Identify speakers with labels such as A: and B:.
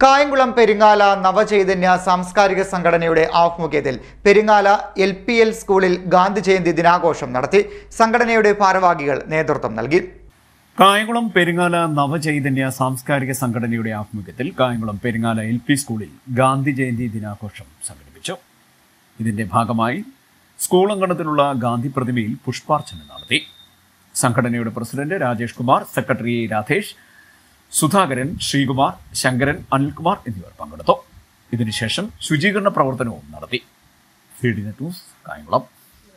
A: കായംകുളം പെരിങ്ങാല നവചൈതന്യ സാംസ്കാരിക സംഘടനയുടെ ആഭിമുഖ്യത്തിൽ പെരിങ്ങാല എൽ പി എൽ സ്കൂളിൽ ഗാന്ധി ജയന്തി ദിനാഘോഷം നടത്തി സംഘടനയുടെ ഭാരവാഹികൾ നേതൃത്വം നൽകി
B: കായംകുളം പെരിങ്ങാല നവചൈതന്യ സാംസ്കാരിക സംഘടനയുടെ ആഭിമുഖ്യത്തിൽ കായംകുളം പെരിങ്ങാല എൽ പി സ്കൂളിൽ ഗാന്ധി ജയന്തി ദിനാഘോഷം സംഘടിപ്പിച്ചു ഇതിന്റെ ഭാഗമായി സ്കൂൾ അങ്കണത്തിലുള്ള ഗാന്ധി പ്രതിമയിൽ പുഷ്പാർച്ചന നടത്തി സംഘടനയുടെ പ്രസിഡന്റ് രാജേഷ് കുമാർ സെക്രട്ടറി രാധേഷ് സുധാകരൻ ശ്രീകുമാർ ശങ്കരൻ അനിൽകുമാർ എന്നിവർ പങ്കെടുത്തു ഇതിനുശേഷം ശുചീകരണ പ്രവർത്തനവും നടത്തി C D net news Kayamkulam